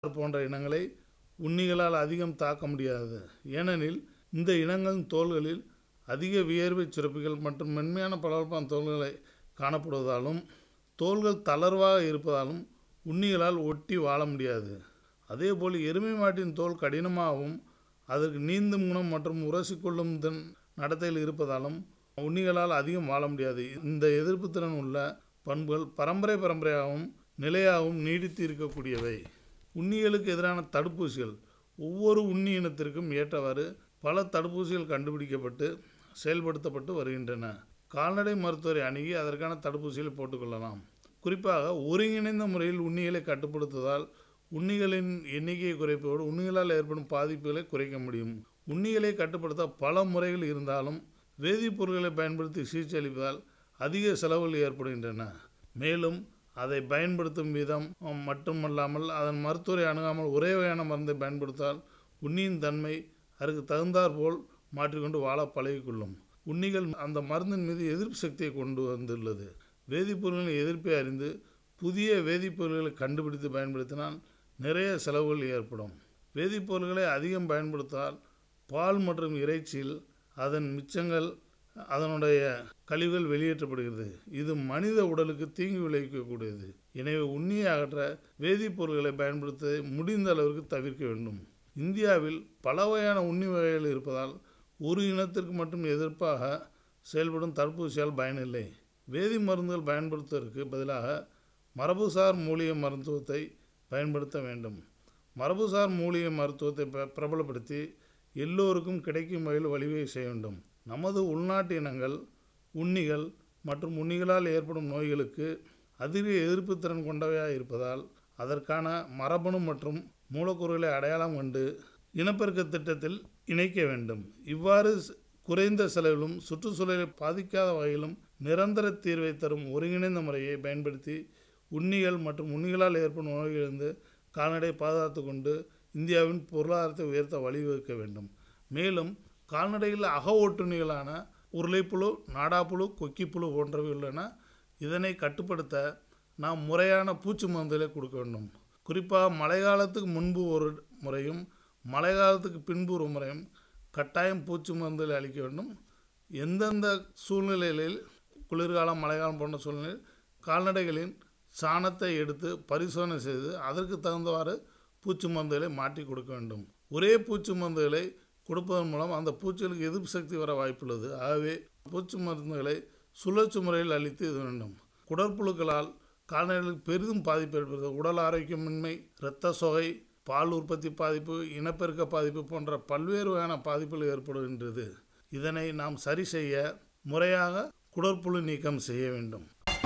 போன்ற இனங்களை உண்ணிகளால் அதிகம் தாக்க முடியாது ஏனெனில் இந்த இனங்களின் தோல்களில் அதிக வியர்வை சுரப்பிகள் மற்றும் மென்மையான பளபளப்பான தோல்களை காணப்படுவதாலும் தோல்கள் தளர்வாக இருப்பதாலும் உண்ணிகளால் ஒட்டி வாழ முடியாது அதேபோல் எருமை மாட்டின் தோல் கடினமாகவும் அதற்கு நீந்தும் குணம் மற்றும் உரசிக்கொள்ளும் திறன் நடத்தையில் இருப்பதாலும் உண்ணிகளால் அதிகம் வாழ முடியாது இந்த எதிர்ப்பு திறன் உள்ள பண்புகள் பரம்பரை பரம்பரையாகவும் நிலையாகவும் நீடித்து இருக்கக்கூடியவை உண்ணிகளுக்கு எதிரான தடுப்பூசிகள் ஒவ்வொரு உண்ணி இனத்திற்கும் ஏற்றவாறு பல தடுப்பூசிகள் கண்டுபிடிக்கப்பட்டு செயல்படுத்தப்பட்டு வருகின்றன கால்நடை மருத்துவரை அணுகி அதற்கான தடுப்பூசிகளை போட்டுக்கொள்ளலாம் குறிப்பாக ஒருங்கிணைந்த முறையில் உண்ணிகளை கட்டுப்படுத்துவதால் உண்ணிகளின் எண்ணிக்கையை குறைப்பதோடு உண்ணிகளால் ஏற்படும் பாதிப்புகளை குறைக்க முடியும் உண்ணிகளை கட்டுப்படுத்த பல முறைகள் இருந்தாலும் வேதிப்பொருட்களை பயன்படுத்தி சிகிச்சை அளிப்பதால் அதிக செலவுகள் ஏற்படுகின்றன மேலும் அதை பயன்படுத்தும் விதம் மட்டுமல்லாமல் அதன் மருத்துவரை அணுகாமல் ஒரே வகையான மருந்தை பயன்படுத்தால் உண்ணியின் தன்மை அதற்கு தகுந்தாற் போல் மாற்றிக்கொண்டு வாழ பழகிக்கொள்ளும் உண்ணிகள் அந்த மருந்தின் மீது எதிர்ப்பு சக்தியை கொண்டு வந்துள்ளது வேதிப்பொருட்களின் எதிர்ப்பை அறிந்து புதிய வேதிப்பொருட்களை கண்டுபிடித்து பயன்படுத்தினால் நிறைய செலவுகள் ஏற்படும் வேதிப்பொருட்களை அதிகம் பயன்படுத்தால் பால் மற்றும் இறைச்சியில் அதன் மிச்சங்கள் அதனுடைய கழிவுகள் வெளியேற்றப்படுகிறது இது மனித உடலுக்கு தீங்கு விளைவிக்கக்கூடியது எனவே உண்ணியை அகற்ற வேதிப்பொருட்களை பயன்படுத்த முடிந்த அளவிற்கு தவிர்க்க வேண்டும் இந்தியாவில் பல வகையான உண்ணி வகைகள் இருப்பதால் ஒரு இனத்திற்கு மட்டும் எதிர்ப்பாக செயல்படும் தடுப்பூசியால் பயனில்லை வேதி மருந்துகள் பயன்படுத்துவதற்கு பதிலாக மரபுசார் மூலிகை மருத்துவத்தை பயன்படுத்த வேண்டும் மரபுசார் மூலிகை மருத்துவத்தை பிரபலப்படுத்தி எல்லோருக்கும் கிடைக்கும் வகையில் வழிவகை செய்ய வேண்டும் நமது உள்நாட்டு இனங்கள் உண்ணிகள் மற்றும் உண்ணிகளால் ஏற்படும் நோய்களுக்கு அதிக எதிர்ப்பு திறன் கொண்டவையாக இருப்பதால் அதற்கான மரபணு மற்றும் மூலக்கூறுகளை அடையாளம் கண்டு இனப்பெருக்க திட்டத்தில் இணைக்க வேண்டும் இவ்வாறு குறைந்த செலவிலும் சுற்றுச்சூழலை பாதிக்காத வகையிலும் நிரந்தர தீர்வை தரும் ஒருங்கிணைந்த முறையை பயன்படுத்தி உண்ணிகள் மற்றும் உண்ணிகளால் ஏற்படும் நோய்களிலிருந்து கால்நடை பாதுகாத்து கொண்டு இந்தியாவின் பொருளாதாரத்தை உயர்த்த வழிவகுக்க வேண்டும் மேலும் கால்நடைகளில் அக ஒட்டுண்ணிகளான உருளைப்புழு நாடாப்புழு கொக்கிப்புழு போன்றவை உள்ளன இதனை கட்டுப்படுத்த நாம் முறையான பூச்சி மருந்துகளை கொடுக்க வேண்டும் குறிப்பாக மழை காலத்துக்கு முன்பு ஒரு முறையும் மழை காலத்துக்கு பின்பு ஒரு முறையும் கட்டாயம் பூச்சி மருந்துகளை அளிக்க வேண்டும் எந்தெந்த சூழ்நிலைகளில் குளிர்காலம் மழைக்காலம் போன்ற சூழ்நிலையில் கால்நடைகளின் சாணத்தை எடுத்து பரிசோதனை செய்து அதற்கு தகுந்தவாறு பூச்சி மருந்துகளை மாற்றி கொடுக்க வேண்டும் ஒரே பூச்சி மருந்துகளை கொடுப்பதன் மூலம் அந்த பூச்சிகளுக்கு எதிர்ப்பு சக்தி வர வாய்ப்புள்ளது ஆகவே பூச்சி மருந்துகளை சுழற்சி முறையில் அளித்து இது வேண்டும் குடற்புழுக்களால் கால்நடைகளுக்கு பெரிதும் பாதிப்பு ஏற்படுகிறது உடல் ஆரோக்கியமின்மை இரத்த சொகை பால் உற்பத்தி பாதிப்பு இனப்பெருக்க பாதிப்பு போன்ற பல்வேறு வகையான பாதிப்புகள் ஏற்படுகின்றது இதனை நாம் சரி செய்ய முறையாக குடற்புழு நீக்கம் செய்ய வேண்டும்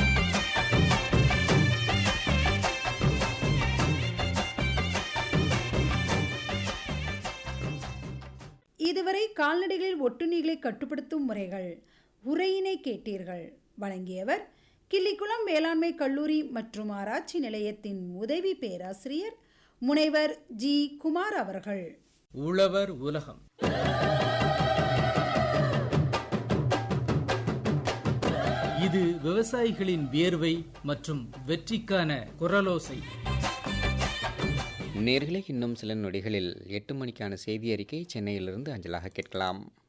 இதுவரை கால்நடைகளில் ஒட்டுண்ணிகளை கட்டுப்படுத்தும் முறைகள் உரையினை கேட்டீர்கள் வழங்கியவர் கிள்ளிக்குளம் வேளாண்மை கல்லூரி மற்றும் ஆராய்ச்சி நிலையத்தின் உதவி பேராசிரியர் முனைவர் ஜி குமார் அவர்கள் உழவர் உலகம் இது விவசாயிகளின் வியர்வை மற்றும் வெற்றிக்கான குரலோசை நேர்களே இன்னும் சில நொடிகளில் எட்டு மணிக்கான செய்தி அறிக்கை சென்னையிலிருந்து அஞ்சலாக கேட்கலாம்